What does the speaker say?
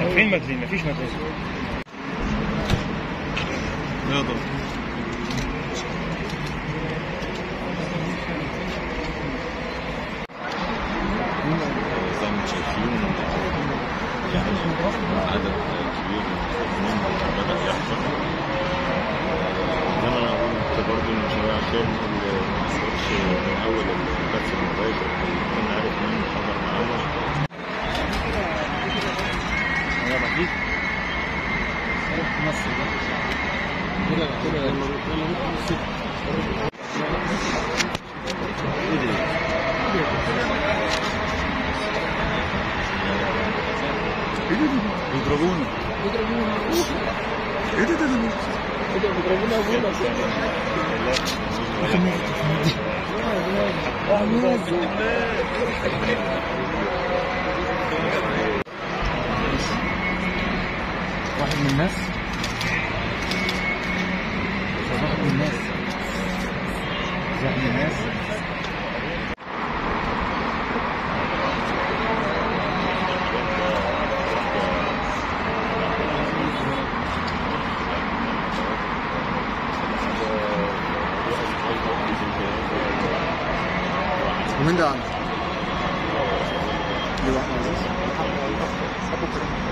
فين مدرين مفيش مدرين يلا زي ما شايفين يعني عدد كبير من المسلمين بدأ يحصل انما انا قلت برضه ان شباب عشان اللي ما حصلش من اول البث المباشر كنا عارف مين حضر معانا يلا مفيش مصر كده كده بيضربونا ايه ده ده ده واحد من الناس واحد من الناس واحد من الناس ومين ده عندك؟ دي واحدة عزيز أبو كريم